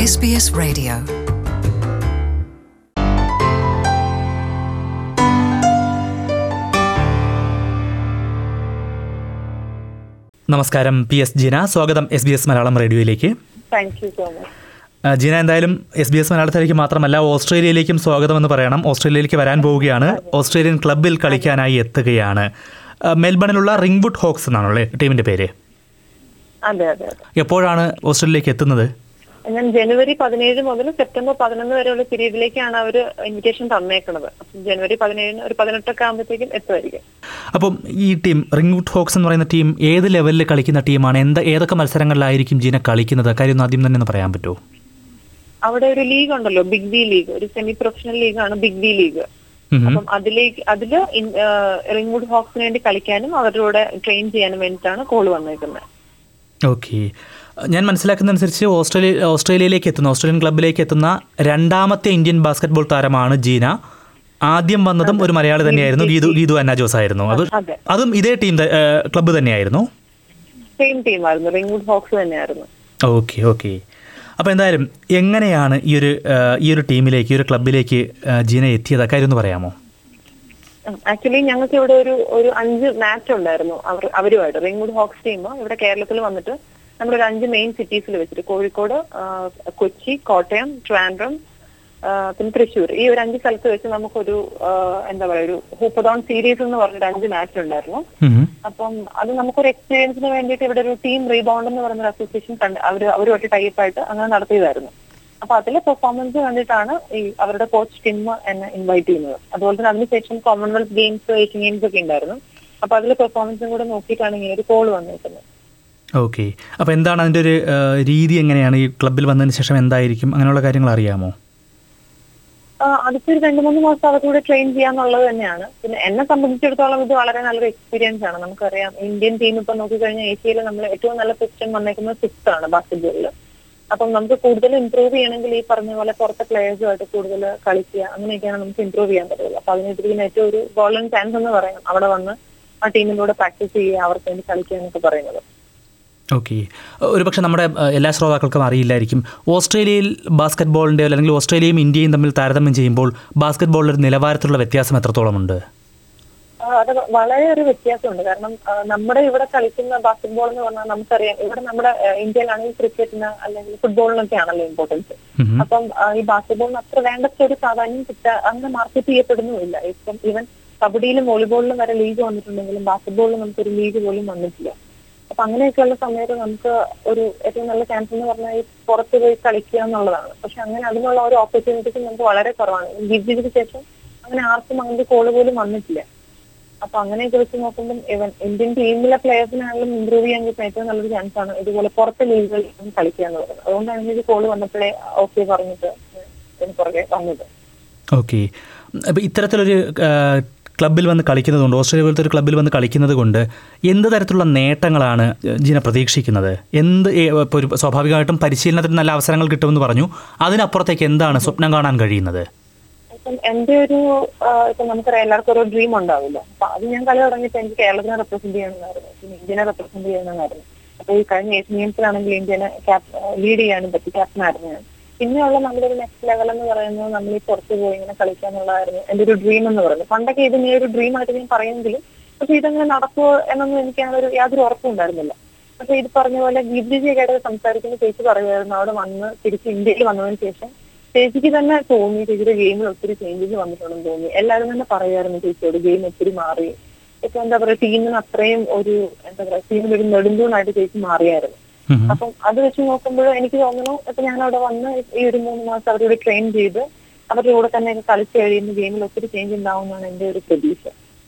SBS Radio. നമസ്കാരം P S Jeena സ്വാഗതം S B S Malayalam റേഡിയോയിലേക്ക് താങ്ക് യു സോ മച്ച് ആ, ജീന എന്തായാലും എസ് ബി എസ് മലയാളത്തിലേക്ക് മാത്രമല്ല ഓസ്ട്രേലിയയിലേക്കും സ്വാഗതമെന്ന് പറയണം ഓസ്ട്രേലിയയിലേക്ക് വരാൻ പോവുകയാണ് ഓസ്ട്രേലിയൻ ക്ലബിൽ കളിക്കാനായി എത്തുകയാണ് ആ, മെൽബണിലുള്ള റിംഗ്വുഡ് ഹോക്സ് എന്നാണല്ലേ ടീമിന്റെ പേര് അതെ അതെ അതെ എപ്പോഴാണ് ഓസ്ട്രേലിയയിലേക്ക് എത്തുന്നത് ഞാൻ ജനുവരി പതിനേഴ് മുതൽ സെപ്റ്റംബർ പതിനൊന്ന് വരെയുള്ള പീരീഡിലേക്കാണ് അവർ ഇൻവിറ്റേഷൻ തന്നേക്കുന്നത് അപ്പം ജനുവരി പതിനേഴിന് ഒരു പതിനെട്ടൊക്കെ ആകുമ്പോഴത്തേക്കും എത്തുമായിരിക്കും അപ്പം ഈ ടീം റിംഗ്വുഡ് ഹോക്സ് എന്ന് പറയുന്ന ടീം ഏത് ലെവലിൽ കളിക്കുന്ന ടീമാണ് എന്താ ഏതൊക്കെ മത്സരങ്ങളിലായിരിക്കും ജീന കളിക്കുന്നത് കാര്യം ഒന്ന് ആദ്യം തന്നെ ഒന്ന് പറയാൻ പറ്റുമോ അവിടെ ഒരു ലീഗ് ഉണ്ടല്ലോ ബിഗ് ബി ലീഗ് ഒരു സെമി പ്രൊഫഷണൽ ലീഗാണ് ബിഗ് ബി ലീഗ് ഉം. അപ്പം അതിലേക്ക് അതില് റിംഗ്വുഡ് ഹോക്സിന് വേണ്ടി കളിക്കാനും അവരുടെ കൂടെ ട്രെയിൻ ചെയ്യാനും വേണ്ടിയിട്ടാണ് കോൾ വന്നേക്കുന്നത് ഓക്കെ ഞാൻ മനസ്സിലാക്കുന്നതനുസരിച്ച് ഓസ്ട്രേലിയ ഓസ്ട്രേലിയയിലേക്ക് എത്തുന്ന ഓസ്ട്രേലിയൻ ക്ലബിലേക്ക് എത്തുന്ന രണ്ടാമത്തെ ഇന്ത്യൻ ബാസ്കറ്റ്ബോൾ താരമാണ് ജീന ആദ്യം വന്നതും ഒരു മലയാളി തന്നെയായിരുന്നു ഗീതു ഗീതു അന്ന ജോസ് ആയിരുന്നു അത് അതെ അതും ഇതേ ടീം ത- ഏഹ് ക്ലബ്ബ് തന്നെയായിരുന്നു സെയിം ടീമായിരുന്നു റിംഗ്വുഡ് ഹോക്സ് തന്നെയായിരുന്നു ഓക്കെ ഓക്കെ അപ്പോൾ എന്തായാലും എങ്ങനെയാണ് ഈ ഒരു ഏഹ് ഈ ഒരു ടീമിലേക്ക് ഈ ഒരു ക്ലബിലേക്ക് ഏഹ് ജീന എത്തിയത് അക്കാര്യം ഒന്ന് പറയാമോ ആക്ച്വലി ഞങ്ങൾക്ക് ഇവിടെ ഒരു ഒരു അഞ്ച് മാച്ച് ഉണ്ടായിരുന്നു അവർ അവരുമായിട്ട് റിംഗ്വുഡ് ഹോക്സ് ടീം ഇവിടെ കേരളത്തിൽ വന്നിട്ട് നമ്മളൊരു അഞ്ച് മെയിൻ സിറ്റീസിൽ വെച്ചിട്ട് കോഴിക്കോട് ആ, കൊച്ചി കോട്ടയം ട്രിവാൻഡ്രം ആ, പിന്നെ തൃശ്ശൂർ ഈ ഒരു അഞ്ച് സ്ഥലത്ത് വെച്ച് നമുക്കൊരു ആ, എന്താ പറയുക ഒരു ഹൂപ്പഡോൺ സീരീസ് എന്ന് പറഞ്ഞൊരു അഞ്ച് മാച്ച് ഉണ്ടായിരുന്നു ഉം. അപ്പം അത് നമുക്കൊരു എക്സ്പീരിയൻസിന് വേണ്ടിയിട്ട് ഇവിടെ ഒരു ടീം റീബൗണ്ട് എന്ന് പറയുന്ന ഒരു അസോസിയേഷൻ കണ്ട് അവർ അവരുമായിട്ട് ടൈപ്പ് ആയിട്ട് അങ്ങനെ നടത്തിയതായിരുന്നു അപ്പൊ അതിലെ പെർഫോമൻസ് കണ്ടിട്ടാണ് ഈ അവരുടെ കോച്ച് ടീം എന്നെ ഇൻവൈറ്റ് ചെയ്യുന്നത് അതുപോലെ തന്നെ അതിനുശേഷം കോമൺവെൽത്ത് ഗെയിംസ് ഏഷ്യൻ ഗെയിംസ് ഒക്കെ ഉണ്ടായിരുന്നു അപ്പൊ അതിലെ പെർഫോമൻസും കൂടെ നോക്കിയിട്ടാണ് ഇങ്ങനെ ഒരു കോൾ വന്നിരിക്കുന്നത് ഓക്കെ അപ്പോൾ എന്താണ് അതിൻ്റെ ഒരു ഏഹ് രീതി എങ്ങനെയാണ് ഈ ക്ലബിൽ വന്നതിന് ശേഷം എന്തായിരിക്കും അങ്ങനെയുള്ള കാര്യങ്ങൾ അറിയാമോ അതിപ്പോ ഒരു രണ്ട് മൂന്ന് മാസം അവരുടെ ട്രെയിൻ ചെയ്യാന്നുള്ളത് തന്നെയാണ് പിന്നെ എന്നെ സംബന്ധിച്ചിടത്തോളം ഇത് വളരെ നല്ലൊരു എക്സ്പീരിയൻസ് ആണ് നമുക്കറിയാം ഇന്ത്യൻ ടീം ഇപ്പൊ നോക്കിക്കഴിഞ്ഞാൽ ഏഷ്യയിൽ നമ്മൾ ഏറ്റവും നല്ല പൊസിഷൻ വന്നേക്കുന്നത് സിക്സ് ആണ് ബാസ്കറ്റ്ബോളിൽ അപ്പം നമുക്ക് കൂടുതൽ ഇംപ്രൂവ് ചെയ്യണമെങ്കിൽ ഈ പറഞ്ഞ പോലെ പുറത്തെ പ്ലേയേഴ്സുമായിട്ട് കൂടുതൽ കളിക്കുക അങ്ങനെയൊക്കെയാണ് നമുക്ക് ഇംപ്രൂവ് ചെയ്യാൻ പറ്റുള്ളൂ അപ്പൊ അതിന് ഇതിന് ഏറ്റവും ഒരു ഗോൾഡൻ ചാൻസ് എന്ന് പറയാം അവിടെ വന്ന് ആ ടീമിന്റെ കൂടെ പ്രാക്ടീസ് ചെയ്യുക അവർക്ക് വേണ്ടി കളിക്കുക എന്നൊക്കെ പറയുന്നത് ഓക്കെ ഒരുപക്ഷെ നമ്മുടെ ഏഹ്, എല്ലാ ശ്രോതാക്കൾക്കും അറിയില്ലായിരിക്കും ഓസ്ട്രേലിയയിൽ ബാസ്ക്കറ്റ് അല്ലെങ്കിൽ ഓസ്ട്രേലിയയും ഇന്ത്യയും തമ്മിൽ താരതമ്യം ചെയ്യുമ്പോൾ ബാസ്ക്കറ്റ് ബോളിൻ്റെ നിലവാരത്തിലുള്ള വ്യത്യാസം എത്രത്തോളം ഉണ്ട് ആ, അത് വളരെ ഒരു വ്യത്യാസമുണ്ട് കാരണം ആ, നമ്മുടെ ഇവിടെ കളിക്കുന്ന ബാസ്കറ്റ്ബോൾ എന്ന് പറഞ്ഞാൽ നമുക്കറിയാം ഇവിടെ നമ്മുടെ ആ, ഇന്ത്യയിലാണെങ്കിൽ ക്രിക്കറ്റിന് അല്ലെങ്കിൽ ഫുട്ബോളിനൊക്കെ ആണല്ലോ ഇമ്പോർട്ടൻസ് ഉം. അപ്പം ആ, ഈ ബാസ്കറ്റ്ബോളിന് അത്ര വേണ്ടത്ര ഒരു പ്രാധാന്യം കിട്ടാ അങ്ങനെ മാർക്കറ്റ് ചെയ്യപ്പെടുന്നുമില്ല ഇപ്പം ഈവൻ കബഡിയിലും വോളിബോളിലും വരെ ലീഗ് വന്നിട്ടുണ്ടെങ്കിലും ബാസ്കറ്റ്ബോളിൽ നമുക്കൊരു ലീഗ് പോലും വന്നിട്ടില്ല അപ്പൊ അങ്ങനെയൊക്കെയുള്ള സമയത്ത് നമുക്ക് ഒരു ഏറ്റവും നല്ല ചാൻസ് എന്ന് പറഞ്ഞാൽ ഈ പുറത്ത് പോയി കളിക്കുക എന്നുള്ളതാണ് പക്ഷെ അങ്ങനെ അതിനുള്ള ഒരു ഓപ്പർച്യൂണിറ്റീസ് നമുക്ക് വളരെ കുറവാണ് ഗിഫ്റ്റിന് ശേഷം അങ്ങനെ ആർക്കും അങ്ങനത്തെ കോള് പോലും വന്നിട്ടില്ല അപ്പൊ അങ്ങനെയൊക്കെ വെച്ച് നോക്കുമ്പോൾ ഇവൻ ഇന്ത്യൻ ടീമിലെ പ്ലേയേഴ്സിനാണെങ്കിലും ഇമ്പ്രൂവ് ചെയ്യാൻ കിട്ടുന്ന ഏറ്റവും നല്ലൊരു ചാൻസ് ആണ് ഇതുപോലെ പുറത്തെ ലീഗുകളിൽ കളിക്കുക എന്ന് പറയുന്നത് അതുകൊണ്ടാണ് എനിക്ക് കോള് വന്നപ്പോഴേ ഓക്കെ പറഞ്ഞിട്ട് ഇതിന് പുറകെ വന്നത് ഓക്കെ അപ്പോൾ ഇത്തരത്തിലൊരു ഏഹ്, ക്ലബ്ബിൽ വന്ന് കളിക്കുന്നതുകൊണ്ട് ഓസ്ട്രേലിയ പോലത്തെ ഒരു ക്ലബ്ബിൽ വന്ന് കളിക്കുന്നത് കൊണ്ട് എന്ത് തരത്തിലുള്ള നേട്ടങ്ങളാണ് ജീന പ്രതീക്ഷിക്കുന്നത് എന്ത് ഏ- ഇപ്പോൾ ഒരു സ്വാഭാവികമായിട്ടും പരിശീലനത്തിന് നല്ല അവസരങ്ങൾ കിട്ടുമെന്ന് പറഞ്ഞു അതിനപ്പുറത്തേക്ക് എന്താണ് സ്വപ്നം കാണാൻ കഴിയുന്നത് ഇപ്പം എന്റെ ഒരു ആ, ഇപ്പൊ നമുക്കറിയാം എല്ലാവർക്കും ഓരോ ഡ്രീം ഉണ്ടാവില്ല അപ്പൊ അത് ഞാൻ കളി തുടങ്ങിയപ്പോൾ എനിക്ക് കേരളത്തിനെ റെപ്രസെന്റ് ചെയ്യണമെന്നായിരുന്നു പിന്നെ ഇന്ത്യനെ റെപ്രസെന്റ് ചെയ്യണമെന്നായിരുന്നു അപ്പൊ ഈ കഴിഞ്ഞ ഏഷ്യൻ ഗെയിംസിലാണെങ്കിൽ ഇന്ത്യനെ ലീഡ് ചെയ്യാനും പറ്റി ക്യാപ്റ്റൻ ആയിരുന്നു ഞാൻ പിന്നെയുള്ള നമ്മുടെ ഒരു നെക്സ്റ്റ് ലെവൽ എന്ന് പറയുന്നത് നമ്മൾ ഈ പുറത്ത് പോയി ഇങ്ങനെ കളിക്കുക എന്നുള്ളതായിരുന്നു എന്റെ ഒരു ഡ്രീം എന്ന് പറയുന്നത് പണ്ടൊക്കെ ഇത് നീ ഒരു ഡ്രീം ആയിട്ട് ഞാൻ പറയുമെങ്കിലും പക്ഷെ ഇതങ്ങനെ നടക്കുമോ എന്നൊന്നും എനിക്ക് അങ്ങനെ ഒരു യാതൊരു ഉറപ്പും ഉണ്ടായിരുന്നില്ല പക്ഷെ ഇത് പറഞ്ഞ പോലെ ഗീബ്രിജിയൊക്കെ സംസാരിക്കുന്ന ചേച്ചി പറയുമായിരുന്നു അവിടെ വന്ന് തിരിച്ച് ഇന്ത്യയിൽ വന്നതിന് ശേഷം ചേച്ചിക്ക് തന്നെ തോന്നി ചേച്ചിയുടെ ഗെയിമിൽ ഒത്തിരി ചേഞ്ചസ് വന്നിട്ടുണ്ടെന്ന് തോന്നി എല്ലാവരും തന്നെ പറയായിരുന്നു ചേച്ചിയോട് ഗെയിം ഒത്തിരി മാറി ഇപ്പൊ എന്താ പറയാ ടീമിന് അത്രയും ഒരു എന്താ പറയാ ടീമിൽ ഒരു നെടുന്തൂണായിട്ട് ചേച്ചി മാറിയായിരുന്നു ഉം. അപ്പം അത് വെച്ച് നോക്കുമ്പോൾ എനിക്ക് തോന്നുന്നു ഇപ്പൊ ഞാൻ അവിടെ വന്ന് ഈ ഒരു മൂന്ന് മാസം അവരോട് ട്രെയിൻ ചെയ്ത് അവരുടെ കൂടെ തന്നെ കളിച്ച് കഴിയുമ്പോൾ ഗെയിമിൽ ഒത്തിരി ചേഞ്ച് ഉണ്ടാവുമെന്നാണ് എന്റെ ഒരു പ്രതീക്ഷ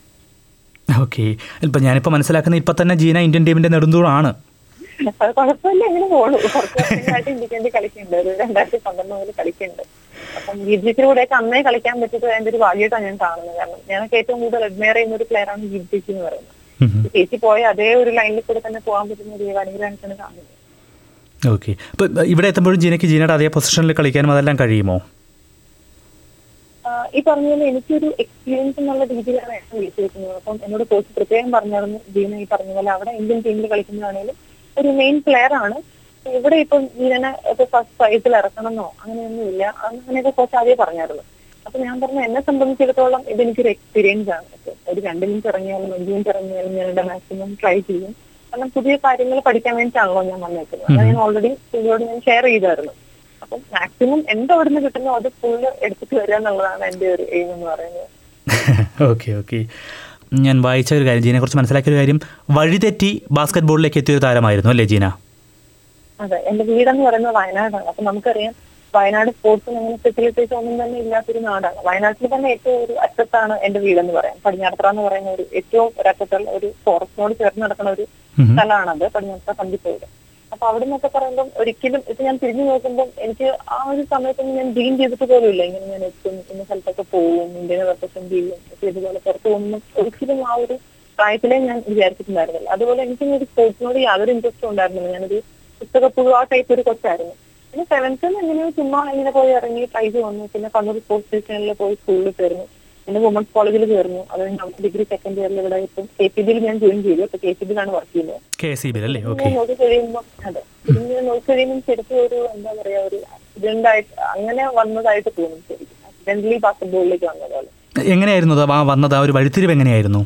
ഓക്കെ ഇപ്പം ഞാനിപ്പോൾ മനസ്സിലാക്കുന്ന ഇപ്പം തന്നെ ജീന ഇന്ത്യൻ ടീമിൻ്റെ നെടുന്തൂണാണ് അത് കുഴപ്പമില്ല എങ്ങനെ പോണു കുറച്ച് വർഷങ്ങളായിട്ട് ഇന്ത്യക്ക് വേണ്ടി കളിക്കുന്നുണ്ട് ഒരു രണ്ടായിരത്തി പന്ത്രണ്ട് മുതൽ കളിക്കുന്നുണ്ട് അപ്പം ഗിബ്ജിച്ചിയുടെ കൂടെയൊക്കെ അന്നേ കളിക്കാൻ പറ്റിയത് എന്റെ ഒരു ഭാഗ്യമായിട്ടാണ് ഞാൻ കാണുന്നത് കാരണം ഞാനൊക്കെ ഏറ്റവും കൂടുതൽ അഡ്മയർ ചെയ്യുന്ന ഒരു പ്ലെയർ ആണ് ഗിബ്ജിച്ച് എന്ന് പറയുന്നത് ഉം. ചേച്ചി പോയ അതേ ഒരു ലൈനിൽ കൂടെ തന്നെ പോകാൻ പറ്റുന്ന ഒരു അനുഗ്രഹമാണ് കാണുന്നത് ഓക്കെ അപ്പോൾ ഇവിടെ എത്തുമ്പോഴും ജീനയ്ക്ക് ജീനയുടെ അതേ പൊസിഷനിൽ കളിക്കാനും അതെല്ലാം കഴിയുമോ ആ, ഈ പറഞ്ഞ പോലെ എനിക്കൊരു എക്സ്പീരിയൻസ് എന്നുള്ള രീതിയിലാണ് എന്നെ വിളിച്ചിരിക്കുന്നത് അപ്പം എന്നോട് കോച്ച് പ്രത്യേകം പറഞ്ഞായിരുന്നു ജീന ഈ പറഞ്ഞ പോലെ അവിടെ ഇന്ത്യൻ ടീമിൽ കളിക്കുന്നതാണെങ്കിലും ഒരു മെയിൻ പ്ലെയർ ആണ് ഇവിടെ ഇപ്പം ജീവനെ ഇപ്പൊ ഫസ്റ്റ് പ്രൈസിൽ ഇറക്കണമെന്നോ അങ്ങനെയൊന്നുമില്ല അങ്ങനെയൊക്കെ കുറച്ച് ആദ്യമേ പറഞ്ഞായിരുന്നു അപ്പൊ ഞാൻ പറഞ്ഞു എന്നെ സംബന്ധിച്ചിടത്തോളം ഇതെനിക്കൊരു എക്സ്പീരിയൻസ് ആണ് ഇപ്പൊ ഒരു രണ്ട് മിനിറ്റ് ഇറങ്ങിയാലും അഞ്ച് മിനിറ്റ് ഇറങ്ങിയാലും ഞാൻ എന്റെ മാക്സിമം ട്രൈ ചെയ്യും കാരണം പുതിയ കാര്യങ്ങൾ പഠിക്കാൻ വേണ്ടിയിട്ടാണല്ലോ ഞാൻ വന്നേക്കുന്നത് അത് ഞാൻ ഓൾറെഡി ഇതിനോട് ഞാൻ ഷെയർ ചെയ്തായിരുന്നു അപ്പം മാക്സിമം എന്റെ അവിടുന്ന് കിട്ടുന്നോ അത് ഫുള്ള് എടുത്തിട്ട് വരിക എന്നുള്ളതാണ് എന്റെ ഒരു എയിം എന്ന് പറയുന്നത് ഓക്കെ ഓക്കെ ഞാൻ വായിച്ച ഒരു കാര്യം ജീനയെക്കുറിച്ച് മനസ്സിലാക്കിയ ഒരു കാര്യം വഴിതെറ്റി ബാസ്ക്കറ്റ് ബോളിലേക്ക് എത്തിയ ഒരു താരമായിരുന്നു അല്ലേ ജീന അതെ എന്റെ വീടെന്ന് പറയുന്നത് വയനാടാണ് അപ്പൊ നമുക്കറിയാം വയനാട് സ്പോർട്സിന് അങ്ങനെ ഫെസിലിറ്റീസ് ഒന്നും തന്നെ ഇല്ലാത്തൊരു നാടാണ് വയനാട്ടിൽ തന്നെ ഏറ്റവും ഒരു അറ്റത്താണ് എന്റെ വീടെന്ന് പറയാം പടിഞ്ഞാറത്തറ എന്ന് പറയുന്ന ഒരു ഏറ്റവും ഒരു അറ്റത്തുള്ള ഒരു ഫോറസ്റ്റിനോട് ചേർന്ന് നടക്കുന്ന ഒരു ഉം. സ്ഥലമാണത് പടിഞ്ഞാറത്തറ കണ്ടിപ്പോയത് അപ്പൊ അവിടെ നിന്നൊക്കെ പറയുമ്പോൾ ഒരിക്കലും ഇപ്പൊ ഞാൻ തിരിഞ്ഞു നോക്കുമ്പോൾ എനിക്ക് ആ ഒരു സമയത്തൊന്നും ഞാൻ ഡ്രീം ചെയ്തിട്ട് പോലും ഇല്ല ഇങ്ങനെ ഞാൻ എത്തും ഇന്ന സ്ഥലത്തൊക്കെ പോകും ഇന്ത്യനെ റെപ്രസെന്റ് ചെയ്യും ഒക്കെ ഇതുപോലെ പുറത്ത് പോകുമ്പോൾ ഒരിക്കലും ആ ഒരു പ്രായത്തിലേ ഞാൻ വിചാരിച്ചിട്ടുണ്ടായിരുന്നില്ല അതുപോലെ എനിക്ക് ഒരു സ്പോർട്സിനോട് യാതൊരു ഇൻട്രസ്റ്റും ഉണ്ടായിരുന്നില്ല ഞാനൊരു പുസ്തകപ്പുഴു ആ ടൈപ്പ് ഒരു കൊച്ചായിരുന്നു പിന്നെ സെവൻത്തിൽ എങ്ങനെയോ ചുമ്മാ ഇങ്ങനെ പോയി ഇറങ്ങി പ്രൈസ് വന്നു പിന്നെ കണ്ണൂർ സ്പോർട്സ് സ്റ്റേഷനിൽ പോയി സ്കൂളിൽ ചേർന്നു പിന്നെ വുമൻസ് കോളേജിൽ ചേർന്നു അത് കഴിഞ്ഞ് ഡിഗ്രി സെക്കൻഡ് ഇയറിൽ ഇവിടെ ഇപ്പം കെ സി ബിയിൽ ഞാൻ ജോയിൻ ചെയ്തു ഇപ്പൊ കെ സി ബിയിലാണ് വർക്ക് ചെയ്യുന്നത് കെ സി ബി അല്ലേ ഓക്കെ ഇങ്ങനെ നോക്കി കഴിയുമ്പോൾ അതെ ഇങ്ങനെ നോക്കി കഴിയുമ്പോൾ ശരിക്കും ഒരു എന്താ പറയാ ഒരു ആക്സിഡന്റ് ആയിട്ട് അങ്ങനെ വന്നതായിട്ട് തോന്നും ശരിക്കും ആക്സിഡന്റലി ബാസ്കറ്റ്ബോളിലേക്ക് വന്നത് പോലെ എങ്ങനെയായിരുന്നു അത് ആ വന്നത് ആ ഒരു വഴിത്തിരിവ് എങ്ങനെയായിരുന്നു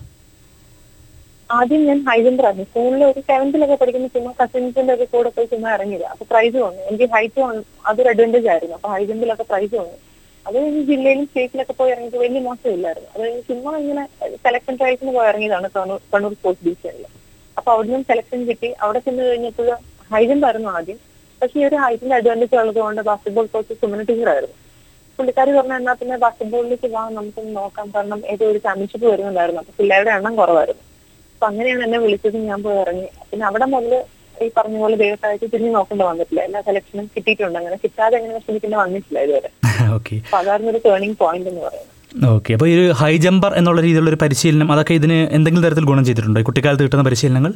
ആദ്യം ഞാൻ ഹൈ ജമ്പർ ആയിരുന്നു സ്കൂളിൽ ഒരു സെവൻത്തിലൊക്കെ പഠിക്കുന്ന ചുമ്മാ കസിൻസിന്റെ ഒക്കെ കൂടെ പോയി ചുമ്മാ ഇറങ്ങിയത് അപ്പൊ പ്രൈസ് വന്നു എനിക്ക് ഹൈറ്റ് അതൊരു അഡ്വാൻറ്റേജ് ആയിരുന്നു അപ്പൊ ഹൈ ജമ്പിലൊക്കെ പ്രൈസ് വന്നു അത് കഴിഞ്ഞ് ജില്ലയിലും സ്റ്റേറ്റിലൊക്കെ പോയി ഇറങ്ങിയത് വലിയ മോശമില്ലായിരുന്നു അത് കഴിഞ്ഞ് ചുമ്മാ ഇങ്ങനെ സെലക്ഷൻ ട്രൈസിന് പോയി ഇറങ്ങിയതാണ് കണ്ണൂർ കണ്ണൂർ സ്പോർട്സ് ഡിവിഷനിൽ അപ്പൊ അവിടെ നിന്നും സെലക്ഷൻ കിട്ടി അവിടെ ചെന്ന് കഴിഞ്ഞപ്പോൾ ഹൈ ജമ്പ് ആയിരുന്നു ആദ്യം പക്ഷേ ഈ ഒരു ഹൈറ്റിന്റെ അഡ്വാൻറ്റേജ് ഉള്ളത് കൊണ്ട് ബാസ്കറ്റ്ബോൾ കോച്ച് സുമന ടീച്ചർ ആയിരുന്നു പുള്ളിക്കാരി പറഞ്ഞു എന്നാൽ പിന്നെ ബാസ്കറ്റ്ബോളിലേക്ക് വാ നമുക്കൊന്ന് നോക്കാം കാരണം ഏതോ ഒരു ചാമ്പ്യൻഷിപ്പ് വരുന്നുണ്ടായിരുന്നു അപ്പൊ പിള്ളേരുടെ എണ്ണം കുറവായിരുന്നു അപ്പൊ അങ്ങനെയാണ് എന്നെ വിളിച്ചത് ഞാൻ പോയി ഇറങ്ങി പിന്നെ അവിടെ മുതൽ ഈ പറഞ്ഞ പോലെ ദൈവത്തായിട്ട് തിരിഞ്ഞു നോക്കേണ്ട വന്നിട്ടില്ല എല്ലാ സെലക്ഷനും കിട്ടിയിട്ടുണ്ട് അങ്ങനെ കിട്ടാതെ എങ്ങനെ വിഷമിക്കേണ്ട വന്നിട്ടില്ല ഇതുവരെ ഓക്കെ അപ്പൊ അതായിരുന്നു ഒരു ടേണിംഗ് പോയിന്റ് എന്ന് പറയുന്നത് ഓക്കെ അപ്പോൾ ഈ ഒരു ഹൈ ജമ്പർ എന്നുള്ള രീതിയിലുള്ള ഒരു പരിശീലനം അതൊക്കെ ഇതിന് എന്തെങ്കിലും തരത്തിൽ ഗുണം ചെയ്തിട്ടുണ്ടോ ഈ കുട്ടിക്കാലത്ത് കിട്ടുന്ന പരിശീലനങ്ങൾ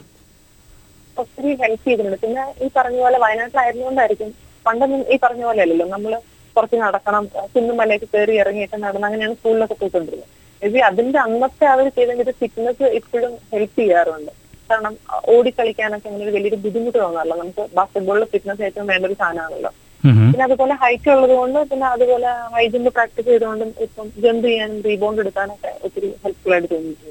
ഒത്തിരി ഹെൽപ്പ് ചെയ്തിട്ടുണ്ട് പിന്നെ ഈ പറഞ്ഞ പോലെ വയനാട്ടിലായിരുന്നുകൊണ്ടായിരിക്കും പണ്ടൊന്നും ഈ പറഞ്ഞ പോലെ അല്ലല്ലോ നമ്മള് കുറച്ച് നടക്കണം കുന്നും മലയൊക്കെ കയറി ഇറങ്ങിയിട്ട് നടന്ന് അങ്ങനെയാണ് സ്കൂളിലൊക്കെ പോയിക്കൊണ്ടിരുന്നത് ഇത് അതിന്റെ അന്നത്തെ അവർ ചെയ്തതിന്റെ ഫിറ്റ്നസ് ഇപ്പോഴും ഹെൽപ്പ് ചെയ്യാറുണ്ട് കാരണം അഹ് ഓടിക്കളിക്കാനൊക്കെ അങ്ങനെ ഒരു വലിയൊരു ബുദ്ധിമുട്ട് തോന്നാറില്ല നമുക്ക് ബാസ്കറ്റ്ബോളിൽ ഫിറ്റ്നസ് ഏറ്റവും വേണ്ട ഒരു സാധനമാണല്ലോ ഉം ഉം. പിന്നെ അതുപോലെ ഹൈറ്റ് ഉള്ളത് കൊണ്ട് പിന്നെ അതുപോലെ ഹൈ ജമ്പ് പ്രാക്ടീസ് ചെയ്തുകൊണ്ടും ഇപ്പം ജമ്പ് ചെയ്യാനും റീബൗണ്ട് എടുക്കാനൊക്കെ ഒത്തിരി ഹെൽപ്ഫുൾ ആയിട്ട് തോന്നിയിട്ടുണ്ട്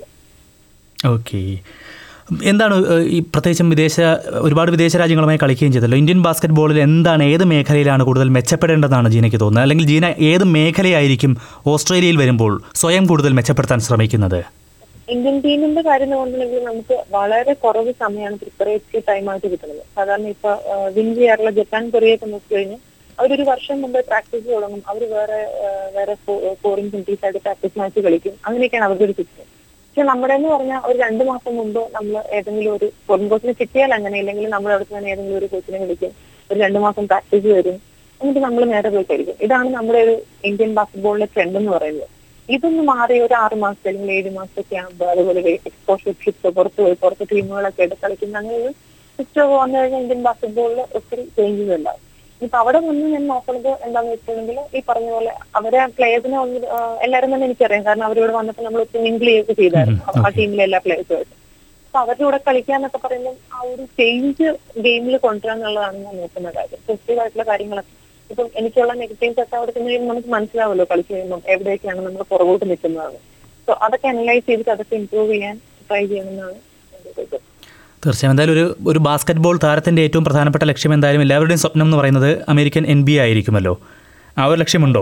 ഓക്കെ എന്താണ് ഏഹ്, ഈ പ്രത്യേകിച്ചും വിദേശ ഒരുപാട് വിദേശ രാജ്യങ്ങളുമായി കളിക്കുകയും ചെയ്തല്ലോ ഇന്ത്യൻ ബാസ്ക്കറ്റ് ബോളിൽ എന്താണ് ഏത് മേഖലയിലാണ് കൂടുതൽ മെച്ചപ്പെടേണ്ടതാണ് ജീനയ്ക്ക് തോന്നുന്നത് അല്ലെങ്കിൽ ജീന ഏത് മേഖലയായിരിക്കും ഓസ്ട്രേലിയയിൽ വരുമ്പോൾ സ്വയം കൂടുതൽ മെച്ചപ്പെടുത്താൻ ശ്രമിക്കുന്നത് ഇന്ത്യൻ ടീമിന്റെ കാര്യം നോക്കുന്നുണ്ടെങ്കിൽ നമുക്ക് വളരെ കുറവ് സമയമാണ് പ്രിപ്പറേറ്ററി ടൈമായിട്ട് കിട്ടുന്നത് സാധാരണ ഇപ്പൊ വിൻ ചെയ്യാറുള്ള ജപ്പാൻ കൊറിയൊക്കെ നോക്കി കഴിഞ്ഞാൽ അവരൊരു വർഷം മുമ്പ് പ്രാക്ടീസ് തുടങ്ങും അവർ വേറെ ആ, വേറെ ഫോറിൻ കൺട്രീസ് ആയിട്ട് പ്രാക്ടീസ് മാച്ച് കളിക്കും അങ്ങനെയൊക്കെയാണ് അവരുടെ ഒരു സിസ്റ്റം പക്ഷെ നമ്മുടെ എന്ന് പറഞ്ഞാൽ ഒരു രണ്ട് മാസം മുമ്പ് നമ്മൾ ഏതെങ്കിലും ഒരു ഫോറിൻ കോച്ചിനെ കിട്ടിയാൽ അങ്ങനെ ഇല്ലെങ്കിൽ നമ്മൾ അവിടെ തന്നെ ഏതെങ്കിലും ഒരു കോച്ചിനെ വിളിക്കും ഒരു രണ്ട് മാസം പ്രാക്ടീസ് വരും എന്നിട്ട് നമ്മൾ നേരെ പോയി കളിക്കും ഇതാണ് നമ്മുടെ ഒരു ഇന്ത്യൻ ബാസ്കറ്റ്ബോളിലെ ട്രെൻഡ് എന്ന് പറയുന്നത് ഇതൊന്ന് മാറി ഒരു ആറ് മാസത്തെ അല്ലെങ്കിൽ ഏഴ് മാസത്തെ ക്യാമ്പ് അതുപോലെ എക്സ്പോഷർ ട്രിപ്പ് പുറത്ത് പോയി പുറത്ത് ടീമുകളൊക്കെ എടുത്ത് കളിക്കുന്ന അങ്ങനെ ഒരു സിസ്റ്റം വന്നു കഴിഞ്ഞാൽ ഇന്ത്യൻ ബാസ്കറ്റ്ബോളിൽ ഒത്തിരി ചേഞ്ചസ് ഉണ്ടാവും ഇപ്പൊ അവിടെ വന്ന് ഞാൻ നോക്കുന്നത് എന്താന്ന് വെച്ചിട്ടുണ്ടെങ്കിൽ ഈ പറഞ്ഞ പോലെ അവരെ പ്ലേയേഴ്സിനെ ഒന്ന് ആ, എല്ലാവരും തന്നെ എനിക്കറിയാം കാരണം അവരിവിടെ വന്നപ്പോൾ നമ്മൾ ഒത്തിരി മിങ്കിൾ ചെയ്യുകയൊക്കെ ചെയ്തായിരുന്നു ഉം, ആ ടീമിലെ എല്ലാ പ്ലേയേഴ്സുമായിട്ട് അപ്പൊ അവരുടെ കൂടെ കളിക്കാന്നൊക്കെ പറയുമ്പോൾ ആ ഒരു ചേഞ്ച് ഗെയിമിൽ കൊണ്ടുവരാന്നുള്ളതാണ് ഞാൻ നോക്കുന്ന കാര്യം പോസിറ്റീവ് ആയിട്ടുള്ള കാര്യങ്ങളൊക്കെ ഇപ്പം എനിക്കുള്ള നെഗറ്റീവ്സ് ഒക്കെ അവിടെ ചെന്ന് കഴിയുമ്പോൾ നമുക്ക് മനസ്സിലാവുമല്ലോ കളിച്ച് കഴിയുമ്പോൾ എവിടെയൊക്കെയാണ് നമ്മൾ പുറകോട്ട് നിൽക്കുന്നതെന്ന് സോ അതൊക്കെ അനലൈസ് ചെയ്തിട്ട് അതൊക്കെ ഇമ്പ്രൂവ് ചെയ്യാൻ ട്രൈ ചെയ്യണമെന്നാണ് എൻ്റെ ഒരു ഇത് തീർച്ചയായും എന്തായാലും ഒരു ഒരു ബാസ്ക്കറ്റ് ബോൾ താരത്തിൻ്റെ ഏറ്റവും പ്രധാനപ്പെട്ട ലക്ഷ്യം എന്തായാലും എല്ലാവരുടെയും സ്വപ്നം എന്ന് പറയുന്നത് അമേരിക്കൻ എൻ ബി ആയിരിക്കുമല്ലോ ആ ഒരു ലക്ഷ്യമുണ്ടോ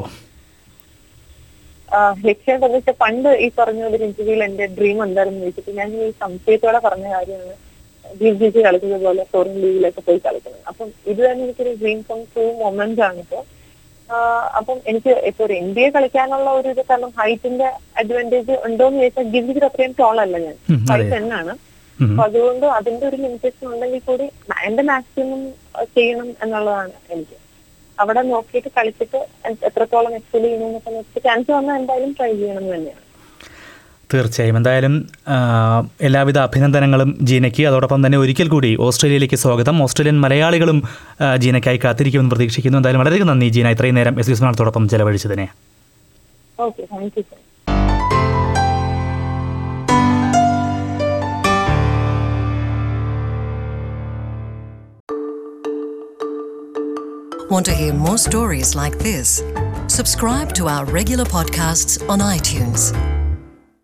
ആ, ലക്ഷ്യം എന്താണെന്ന് വെച്ചാൽ പണ്ട് ഈ പറഞ്ഞ ഒരു ഇന്റർവ്യൂവിൽ എന്റെ ഡ്രീം എന്തായിരുന്നു ചോദിച്ചിട്ട് ഞാൻ ഈ സംശയത്തോടെ പറഞ്ഞ കാര്യമാണ് ബി ജി സി കളിച്ചത് പോലെ ഫോറിൻ ലീഗിലൊക്കെ പോയി കളിക്കുന്നത് അപ്പം ഇത് തന്നെ എനിക്കൊരു ഡ്രീം കം ട്രൂ മൊമെന്റ് ആണ് ഇപ്പോൾ അപ്പം എനിക്ക് ഇപ്പൊ ഒരു എൻ ബി എ കളിക്കാനുള്ള ഒരു ഇത് കാരണം ഹൈറ്റിന്റെ അഡ്വാൻറ്റേജ് ഉണ്ടോന്ന് ചോദിച്ചാൽ ഗിവിജിൽ അത്രയും ടോളല്ല ഞാൻ ഉം, അതെ. ഹൈറ്റ് തന്നെയാണ് ഉം. അപ്പൊ അതുകൊണ്ട് അതിന്റെ ഒരു ലിമിറ്റേഷൻ ഉണ്ടെങ്കിൽ കൂടി എന്റെ മാക്സിമം ചെയ്യണം എന്നുള്ളതാണ് എനിക്ക് അവിടെ നോക്കിയിട്ട് കളിച്ചിട്ട് എ- എത്രത്തോളം എക്സൽ ചെയ്യണമെന്നൊക്കെ നോക്കിയിട്ട് ചാൻസ് വന്നാൽ എന്തായാലും ട്രൈ ചെയ്യണം എന്ന് തന്നെയാണ് തീർച്ചയായും എന്തായാലും ആ, എല്ലാവിധ അഭിനന്ദനങ്ങളും ജീനയ്ക്ക് അതോടൊപ്പം തന്നെ ഒരിക്കൽ കൂടി ഓസ്ട്രേലിയയിലേക്ക് സ്വാഗതം ഓസ്ട്രേലിയൻ മലയാളികളും ആ, ജീനയ്ക്കായി കാത്തിരിക്കുമെന്ന് പ്രതീക്ഷിക്കുന്നു എന്തായാലും വളരെ നന്ദി ജീന ഇത്രയും നേരം എസ് വിസ്മാനത്തോടൊപ്പം ചെലവഴിച്ചതിനെ okay thank you sir Want to hear more stories like this? Subscribe to our regular podcasts on iTunes.